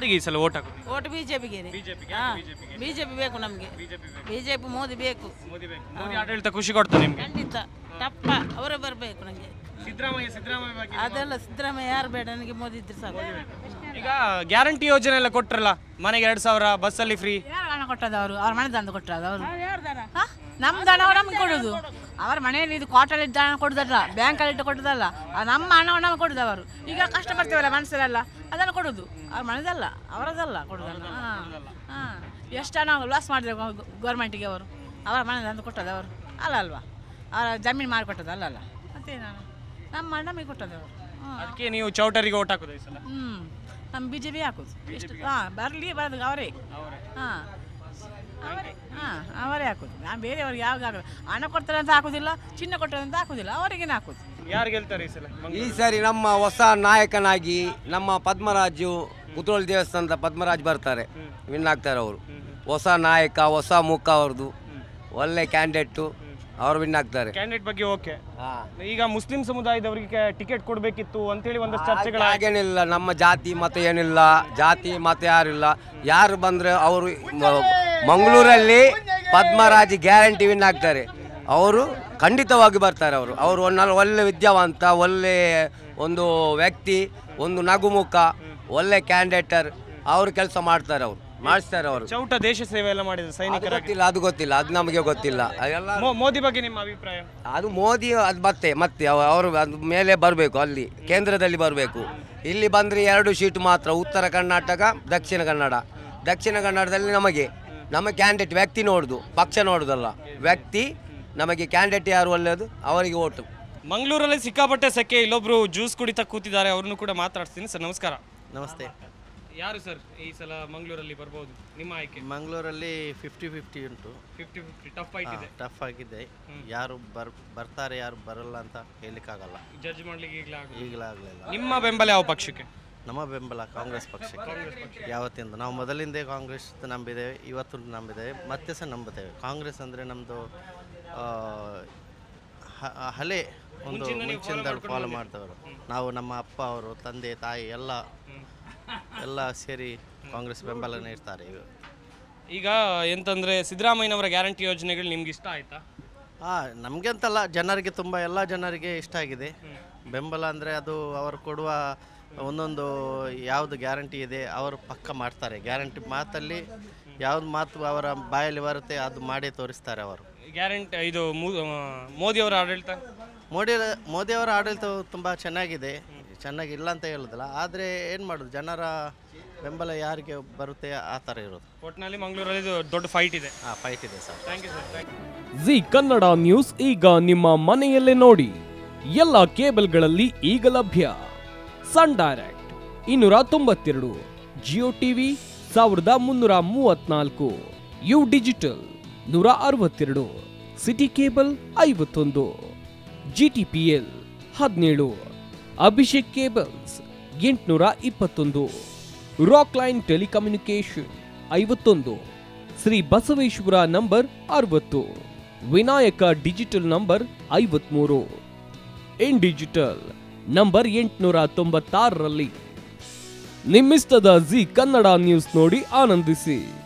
ಯಾರಿಗೆ ಈ ಸಲ ಓಟ್ ಹಾಕೋದು ಓಟ್ ಬಿಜೆಪಿಗೆ ಬಿಜೆಪಿಗೆ ಬಿಜೆಪಿ ಬೇಕು ನಮಗೆ ಬಿಜೆಪಿ ಮೋದಿ ಬೇಕು ಮೋದಿ ಬೇಕು ಮೋದಿ ಆಡಳಿತ ಖುಷಿ ಕೊಡ್ತದೆ ನಿಮ್ಗೆ ಖಂಡಿತ ತಪ್ಪ ಅವರೇ ಬರಬೇಕು ನನಗೆ ಸಿದ್ದರಾಮಯ್ಯ ಸಿದ್ದರಾಮಯ್ಯ ಬಗ್ಗೆ ಅದೆಲ್ಲ ಸಿದ್ದರಾಮಯ್ಯ ಯಾರು ಬೇಡ ನನಗೆ ಮೋದಿ ಇದ್ರೆ ಸಾಕು ಈಗ ಗ್ಯಾರಂಟಿ ಯೋಜನೆ ಎಲ್ಲ ಕೊಟ್ರಲ್ಲ ಮನೆಗೆ ಎರಡ್ ಸಾವಿರ ಬಸ್ಸಲ್ಲಿ ಫ್ರೀ ಯಾರು ಹಣ ಕೊಟ್ಟದ್ದು ಅವರು ಅವ್ರ ಮನೆ ದಂದು ಕೊಟ್ಟದ್ದು ಅವರು ಯಾರ್ದಾರ ನಮ್ಮ ಹಣ ನಮ್ಗೆ ಕೊಡೋದು ಅವ್ರ ಮನೆಯಲ್ಲಿ ಇದು ಕ್ವಾರ್ಟರ್ ಇದ್ದ ಹಣ ಕೊಡೋದಲ್ಲ ಬ್ಯಾಂಕಲ್ಲಿ ಇಟ್ಟು ಕೊಡೋದಲ್ಲ ಅದು ನಮ್ಮ ಹಣ ನಮ್ಗೆ ಕೊಡೋದು ಅವರು ಈಗ ಕಷ್ಟ ಬರ್ತೀವಲ್ಲ ಮನಸ್ಸಲ್ಲೆಲ್ಲ ಅದನ್ನು ಕೊಡೋದು ಅವ್ರ ಮನೆದಲ್ಲ ಅವರದಲ್ಲ ಕೊಡೋದಲ್ಲ ಹಾಂ ಹಾಂ ಎಷ್ಟು ಹಣ ಲಾಸ್ ಮಾಡಿದ್ರೆ ಗೌರ್ಮೆಂಟಿಗೆ ಅವರು ಅವರ ಮನೆ ದಂದು ಕೊಟ್ಟದ್ದು ಅವರು ಅಲ್ಲ ಅಲ್ವಾ ಅವರ ಜಮೀನು ಮಾಡಿ ಕೊಟ್ಟದ್ದು ಅಲ್ಲ ಅಲ್ಲ ಮತ್ತೇನು ನಮ್ಮ ಹಣ ನಮಗೆ ಕೊಟ್ಟದ್ದು ಅವರು ಹಾಂ ಅದಕ್ಕೆ ನೀವು ಚೌಟರಿಗೆ ಓಟ್ ಹಾಕೋದು ಈ ಸಲ ಹ್ಞೂ ನಮ್ಮ ಬಿ ಜೆ ಪಿ ಹಾಕೋದು ಎಷ್ಟು ಹಾಂ ಬರಲಿ ಬರೋದು ಅವರೇ ಹಾಂ ಅವರೇ ಹಾಂ ಅವರೇ ಹಾಕೋದು ನಾನು ಬೇರೆಯವ್ರಿಗೆ ಯಾವಾಗ ಹಾಕೋದು ಹಣ ಕೊಡ್ತಾರೆ ಅಂತ ಹಾಕೋದಿಲ್ಲ ಚಿನ್ನ ಕೊಡ್ತಾರೆ ಅಂತ ಹಾಕೋದಿಲ್ಲ ಅವರಿಗೇನೆ ಹಾಕೋದು ಯಾರು ಗೆಲ್ತಾರೆ ಈ ಸಲ ಈ ಸಾರಿ ನಮ್ಮ ಹೊಸ ನಾಯಕನಾಗಿ ನಮ್ಮ ಪದ್ಮರಾಜು ಕುತ್ರೋಳಿ ದೇವಸ್ಥಾನದ ಪದ್ಮರಾಜ್ ಬರ್ತಾರೆ ವಿನ್ ಆಗ್ತಾರೆ ಅವರು ಹೊಸ ನಾಯಕ ಹೊಸ ಮುಖ ಅವ್ರದ್ದು ಒಳ್ಳೆ ಕ್ಯಾಂಡಿಡೇಟು ಅವ್ರು ವಿನ್ ಆಗ್ತಾರೆ ಕ್ಯಾಂಡಿಡೇಟ್ ಬಗ್ಗೆ ಓಕೆ ಹಾ. ಈಗ ಮುಸ್ಲಿಂ ಸಮುದಾಯದವರಿಗೆ ಟಿಕೆಟ್ ಕೊಡಬೇಕಿತ್ತು ಅಂತೇಳಿ ಒಂದಷ್ಟು ಚರ್ಚೆಗಳ ಹಾಗೇನಿಲ್ಲ ನಮ್ಮ ಜಾತಿ ಮತ ಏನಿಲ್ಲ ಜಾತಿ ಮತ ಯಾರಿಲ್ಲ ಯಾರು ಬಂದ್ರೆ ಅವರು ಮ- ಮಂಗಳೂರಲ್ಲಿ ಪದ್ಮರಾಜ್ ಗ್ಯಾರಂಟಿ ವಿನ್ ಆಗ್ತಾರೆ ಅವರು ಖಂಡಿತವಾಗಿ ಬರ್ತಾರೆ ಅವರು ಅವರು ಒನ್ನ ಒಳ್ಳೆ ವಿದ್ಯಾವಂತ ಒಳ್ಳೆ ಒಂದು ವ್ಯಕ್ತಿ ಒಂದು ನಗುಮುಖ ಒಳ್ಳೆ ಕ್ಯಾಂಡಿಡೇಟರ್ ಅವರು ಕೆಲಸ ಮಾಡ್ತಾರೆ ಅವರು ಮಾಡಿಸ್ತಾರೆ ಅವರು ಚೌಟ ದೇಶ ಸೇವೆ ಎಲ್ಲ ಮಾಡಿದ ಅದು ಸೈನಿಕರಾಗಿ ಗೊತ್ತಿಲ್ಲ ಅದು ಗೊತ್ತಿಲ್ಲ ಅದು ನಮಗೆ ಗೊತ್ತಿಲ್ಲ ಅದೆಲ್ಲ ಮೋ- ಮೋದಿ ಬಗ್ಗೆ ನಿಮ್ಮ ಅಭಿಪ್ರಾಯ ಅದು ಮೋದಿ ಅದು ಮತ್ತೆ ಮತ್ತೆ ಅವ- ಅವರು ಅದು ಮೇಲೆ ಬರಬೇಕು ಅಲ್ಲಿ ಕೇಂದ್ರದಲ್ಲಿ ಬರಬೇಕು ಇಲ್ಲಿ ಬಂದರೆ ಎರಡು ಸೀಟ್ ಮಾತ್ರ ಉತ್ತರ ಕರ್ನಾಟಕ ದಕ್ಷಿಣ ಕನ್ನಡ ದಕ್ಷಿಣ ಕನ್ನಡದಲ್ಲಿ ನಮಗೆ ನಮ್ಮ ಕ್ಯಾಂಡಿಡೇಟ್ ವ್ಯಕ್ತಿ ನೋಡುದು ಪಕ್ಷ ನೋಡುದಲ್ಲ ವ್ಯಕ್ತಿ ನಮಗೆ ಕ್ಯಾಂಡಿಡೇಟ್ ಯಾರು ಒಳ್ಳೆಯದು ಅವರಿಗೆ ಓಟು ಮಂಗಳೂರಲ್ಲಿ ಸಿಕ್ಕಾಪಟ್ಟೆ ಸೆಕೆ ಇಲ್ಲೊಬ್ರು ಜ್ಯೂಸ್ ಕುಡಿತಾ ಕೂತಿದ್ದಾರೆ ಅವ್ರನ್ನು ಕೂಡ ಮಾತಾಡ್ತೀನಿ ಸರ್ ನಮಸ್ಕಾರ ನಮಸ್ತೆ ಯಾರು ಸರ್ ಈ ಸಲ ಮಂಗಳೂರಲ್ಲಿ ಬರ್ಬೋದು ನಿಮ್ಮ ಆಯ್ಕೆ ಮಂಗಳೂರಲ್ಲಿ ಫಿಫ್ಟಿ ಫಿಫ್ಟಿ ಉಂಟು ಫಿಫ್ಟಿ ಫಿಫ್ಟಿ ಟಫ್ ಫೈಟ್ ಇದೆ ಟಫ್ ಆಗಿದೆ ಯಾರು ಬರ್ ಬರ್ತಾರೆ ಯಾರು ಬರಲ್ಲ ಅಂತ ಹೇಳಲಿಕ್ಕಾಗಲ್ಲ ಜಡ್ಜ್ ಮಾಡ್ಲಿಕ್ಕೆ ಈಗಲೇ ಆಗ ಈಗಲಾಗಲಿಲ್ಲ ನಿಮ್ಮ ಬೆಂಬಲ ಯಾವ ಪಕ್ಷಕ್ಕೆ ನಮ್ಮ ಬೆಂಬಲ ಕಾಂಗ್ರೆಸ್ ಪಕ್ಷಕ್ಕೆ ಯಾವತ್ತಿಂದ ನಾವು ಮೊದಲಿಂದೇ ಕಾಂಗ್ರೆಸ್ ನಂಬಿದ್ದೇವೆ ಇವತ್ತು ನಂಬಿದ್ದೇವೆ ಮತ್ತೆ ಸಹ ನಂಬುತ್ತೇವೆ ಕಾಂಗ್ರೆಸ್ ಅಂದರೆ ನಮ್ಮದು ಹಳೆ ಒಂದು ಮುಂಚಿನ ಫಾಲೋ ಮಾಡ್ತವರು ನಾವು ನಮ್ಮ ಅಪ್ಪ ಅವರು ತಂದೆ ತಾಯಿ ಎಲ್ಲ ಎಲ್ಲ ಸೇರಿ ಕಾಂಗ್ರೆಸ್ ಬೆಂಬಲನೇ ಇರ್ತಾರೆ ಇವ ಈಗ ಎಂತಂದ್ರೆ ಸಿದ್ದರಾಮಯ್ಯನವರ ಗ್ಯಾರಂಟಿ ಯೋಜನೆಗಳು ನಿಮ್ಗೆ ಇಷ್ಟ ಆಯ್ತಾ ಹಾಂ ನಮಗೆ ಅಂತಲ್ಲ ಜನರಿಗೆ ತುಂಬ ಎಲ್ಲ ಜನರಿಗೆ ಇಷ್ಟ ಆಗಿದೆ ಬೆಂಬಲ ಅಂದರೆ ಅದು ಅವರು ಕೊಡುವ ಒಂದೊಂದು ಯಾವುದು ಗ್ಯಾರಂಟಿ ಇದೆ ಅವರು ಪಕ್ಕ ಮಾಡ್ತಾರೆ ಗ್ಯಾರಂಟಿ ಮಾತಲ್ಲಿ ಯಾವ್ದು ಮಾತು ಅವರ ಬಾಯಲ್ಲಿ ಬರುತ್ತೆ ಅದು ಮಾಡೇ ತೋರಿಸ್ತಾರೆ ಅವರು ಗ್ಯಾರಂಟಿ ಇದು ಮು- ಆ, ಮೋದಿಯವರ ಆಡಳಿತ ಮೋದಿ ಮೋದಿಯವರ ಆಡಳಿತ ತುಂಬ ಚೆನ್ನಾಗಿದೆ ಚೆನ್ನಾಗಿಲ್ಲ ಅಂತ ಹೇಳೋದಿಲ್ಲ ಆದರೆ ಏನು ಮಾಡೋದು ಜನರ ಬೆಂಬಲ ಯಾರಿಗೆ ಬರುತ್ತೆ ಆ ಥರ ಇರೋದು ಒಟ್ಟಿನಲ್ಲಿ ಮಂಗಳೂರಲ್ಲಿ ಇದು ದೊಡ್ಡ ಫೈಟ್ ಇದೆ ಹಾಂ ಫೈಟ್ ಇದೆ sir thank you sir thank you Zee Kannada news ಈಗ ನಿಮ್ಮ ಮನೆಯಲ್ಲೇ ನೋಡಿ ಎಲ್ಲ ಕೇಬಲ್ಗಳಲ್ಲಿ ಈಗ ಲಭ್ಯ ಸನ್ ಡೈರೆಕ್ಟ್ ಇನ್ನೂರ ತೊಂಬತ್ತೆರಡು ಜಿಯೋ ಟಿವಿ ಸಾವಿರದ ಮುನ್ನೂರ ಮೂವತ್ನಾಲ್ಕು ಯು ಡಿಜಿಟಲ್ ನೂರ ಅರವತ್ತೆರಡು ಸಿಟಿ ಕೇಬಲ್ ಐವತ್ತೊಂದು ಜಿಟಿಪಿಎಲ್ ಹದಿನೇಳು ಅಭಿಷೇಕ್ ಕೇಬಲ್ಸ್ ಎಂಟುನೂರ ಇಪ್ಪತ್ತೊಂದು ರಾಕ್ ಲೈನ್ ಟೆಲಿಕಮ್ಯುನಿಕೇಶನ್ ಐವತ್ತೊಂದು ಶ್ರೀ ಬಸವೇಶ್ವರ ನಂಬರ್ ಅರವತ್ತು ವಿನಾಯಕ ಡಿಜಿಟಲ್ ನಂಬರ್ ಐವತ್ಮೂರು ಇನ್ ಡಿಜಿಟಲ್ ನಂಬರ್ ಎಂಟುನೂರ ತೊಂಬತ್ತಾರರಲ್ಲಿ ನಿಮ್ಮಿಸ್ತದ ಜಿ ಕನ್ನಡ ನ್ಯೂಸ್ ನೋಡಿ ಆನಂದಿಸಿ